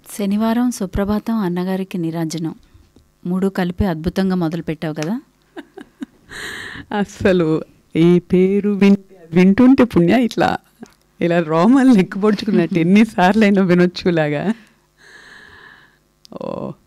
శనివారం సుప్రభాతం అన్నగారికి నిరాజనం మూడు కలిపి అద్భుతంగా మొదలు పెట్టావు కదా అస్సలు ఈ పేరు విన్ వింటుంటే పుణ్య ఇట్లా ఇలా రోమల్ లెక్కపొడుచుకున్నట్టు ఎన్నిసార్లు అయినా వినొచ్చులాగా ఓ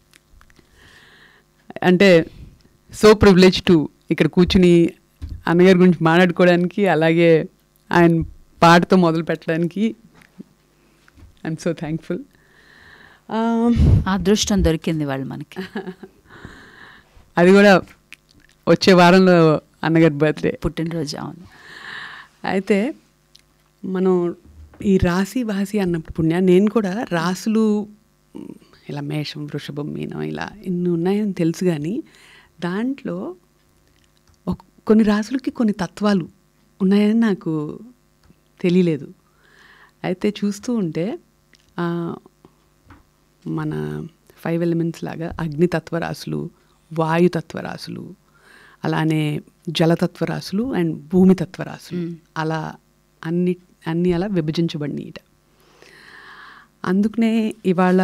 అంటే సో ప్రివిలేజ్ టు ఇక్కడ కూర్చుని అన్నగారి గురించి మాట్లాడుకోవడానికి అలాగే ఆయన పాటతో మొదలు పెట్టడానికి ఐఎమ్ సో థ్యాంక్ఫుల్ ఆ అదృష్టం దొరికింది వాళ్ళు మనకి అది కూడా వచ్చే వారంలో అన్నగారి బర్త్డే పుట్టినరోజు అవును అయితే మనం ఈ రాశి వాసి అన్నప్పుడు పుణ్య నేను కూడా రాసులు మ్, ఇలా మేషం వృషభం మీనం ఇలా ఇన్ని ఉన్నాయని తెలుసు కానీ దాంట్లో ఒక్- కొన్ని రాసులకి కొన్ని తత్వాలు ఉన్నాయని నాకు తెలియలేదు అయితే చూస్తూ ఉంటే ఆ, మన ఫైవ్ ఎలిమెంట్స్ లాగా అగ్నితత్వ రాసులు వాయుతత్వ రాసులు అలానే జలతత్వ రాసులు అండ్ భూమి తత్వ రాసులు మ్మ్. అలా అన్ని అన్ని అలా విభజించబడినాయి ఇట అందుకనే ఇవాళ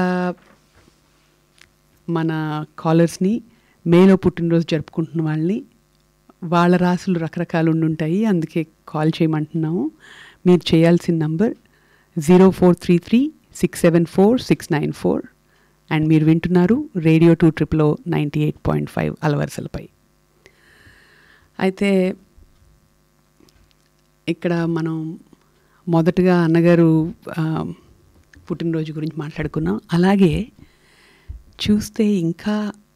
మన కాలర్స్ని మేలో పుట్టినరోజు జరుపుకుంటున్న వాళ్ళని వాళ్ళ రాసులు రకరకాలు ఉండుంటాయి అందుకే కాల్ చేయమంటున్నాము మీరు చేయాల్సిన number zero four three three six seven four six nine four and మీరు వింటున్నారు రేడియో టూ ట్రిప్లో నైంటీ ఎయిట్ పాయింట్ ఫైవ్ అలవరసలపై అయితే ఇక్కడ మనం మొదటగా అన్నగారు ఆ, పుట్టినరోజు గురించి మాట్లాడుకున్నాం అలాగే చూస్తే ఇంకా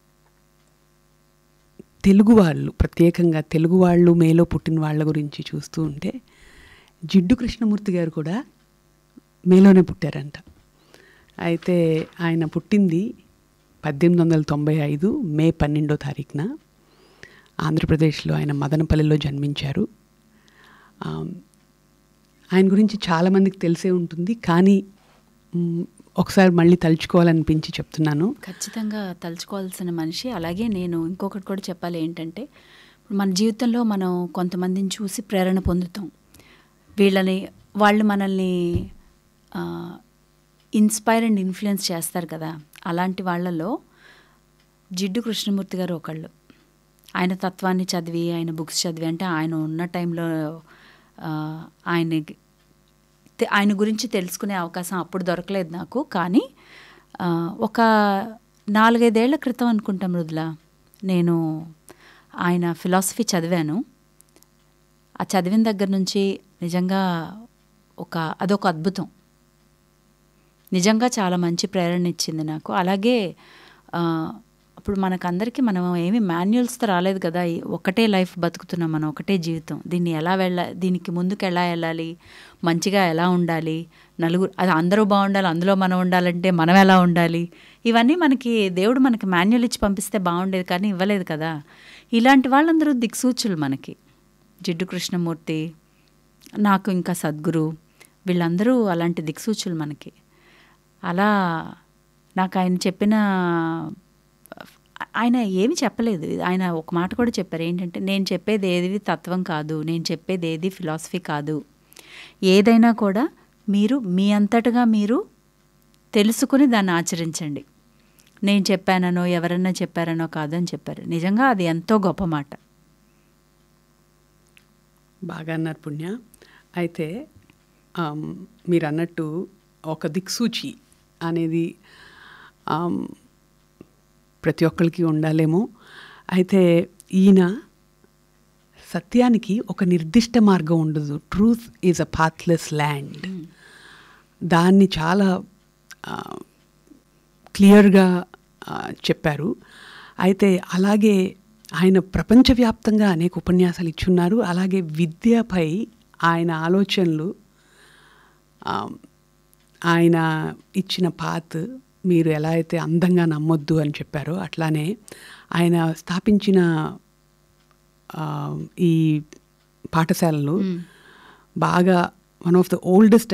తెలుగు వాళ్ళు ప్రత్యేకంగా తెలుగు వాళ్ళు మేలో పుట్టిన వాళ్ళ గురించి చూస్తూ ఉంటే జిడ్డు కృష్ణమూర్తి గారు కూడా మేలోనే పుట్టారంట అయితే ఆయన పుట్టింది పద్దెనిమిది వందల తొంభై ఐదు మే పన్నెండో తారీఖున ఆంధ్రప్రదేశ్లో ఆయన మదనపల్లిలో జన్మించారు ఆమ్, ఆయన గురించి చాలామందికి తెలిసే ఉంటుంది కానీ మ్, ఒకసారి మళ్ళీ తలుచుకోవాలనిపించి చెప్తున్నాను ఖచ్చితంగా తలుచుకోవాల్సిన మనిషి అలాగే నేను ఇంకొకటి కూడా చెప్పాలి ఏంటంటే ఇప్పుడు మన జీవితంలో మనం కొంతమందిని చూసి ప్రేరణ పొందుతాం వీళ్ళని వాళ్ళు మనల్ని ఇన్స్పైర్ అండ్ ఇన్ఫ్లుయెన్స్ చేస్తారు కదా అలాంటి వాళ్ళలో జిడ్డు కృష్ణమూర్తి గారు ఒకళ్ళు ఆయన తత్వాన్ని చదివి ఆయన బుక్స్ చదివి అంటే ఆయన ఉన్న టైంలో ఆ, ఆయన తె- ఆయన గురించి తెలుసుకునే అవకాశం అప్పుడు దొరకలేదు నాకు కానీ ఆ, ఒక నాలుగైదేళ్ల క్రితం అనుకుంటా మృదుల నేను ఆయన ఫిలాసఫీ చదివాను ఆ చదివిన దగ్గర నుంచి నిజంగా ఒక అదొక అద్భుతం నిజంగా చాలా మంచి ప్రేరణ ఇచ్చింది నాకు అలాగే ఆ, ఇప్పుడు మనకందరికీ మనం ఏమి మాన్యువల్స్తో రాలేదు కదా ఈ ఒకటే లైఫ్ బతుకుతున్నాం మనం ఒకటే జీవితం దీన్ని ఎలా వెళ్ళ దీనికి ముందుకు ఎలా వెళ్ళాలి మంచిగా ఎలా ఉండాలి నలుగురు అది అందరూ బాగుండాలి అందులో మనం ఉండాలంటే మనం ఎలా ఉండాలి ఇవన్నీ మనకి దేవుడు మనకి మాన్యువల్ ఇచ్చి పంపిస్తే బాగుండేది కానీ ఇవ్వలేదు కదా ఇలాంటి వాళ్ళందరూ దిక్సూచులు మనకి జిడ్డు కృష్ణమూర్తి నాకు ఇంకా సద్గురు వీళ్ళందరూ అలాంటి దిక్సూచులు మనకి అలా నాకు ఆయన చెప్పిన ఆయన ఏమి చెప్పలేదు ఆయన ఒక మాట కూడా చెప్పారు ఏంటంటే నేను చెప్పేది ఏది తత్వం కాదు నేను చెప్పేది ఏది ఫిలాసఫీ కాదు ఏదైనా కూడా మీరు మీ అంతటగా మీరు తెలుసుకుని దాన్ని ఆచరించండి నేను చెప్పాననో ఎవరన్నా చెప్పారనో కాదు అని చెప్పారు నిజంగా అది ఎంతో గొప్ప మాట బాగా అన్నారు పుణ్య అయితే ఆమ్, మీరు అన్నట్టు ఒక దిక్సూచి అనేది ఆమ్, ప్రతి ఒక్కరికి ఉండాలేమో అయితే ఈయన సత్యానికి ఒక నిర్దిష్ట మార్గం ఉండదు truth is a pathless land దాన్ని చాలా ఆ, క్లియర్గా ఆ, చెప్పారు అయితే అలాగే ఆయన ప్రపంచవ్యాప్తంగా అనేక ఉపన్యాసాలు ఇచ్చున్నారు అలాగే విద్యపై ఆయన ఆలోచనలు ఆ, ఆయన ఇచ్చిన పాత్ మీరు ఎలా అయితే అందంగా నమ్మొద్దు అని చెప్పారో అట్లానే ఆయన స్థాపించిన ఆ, ఈ పాఠశాలలు బాగా వన్ ఆఫ్ ద ఓల్డెస్ట్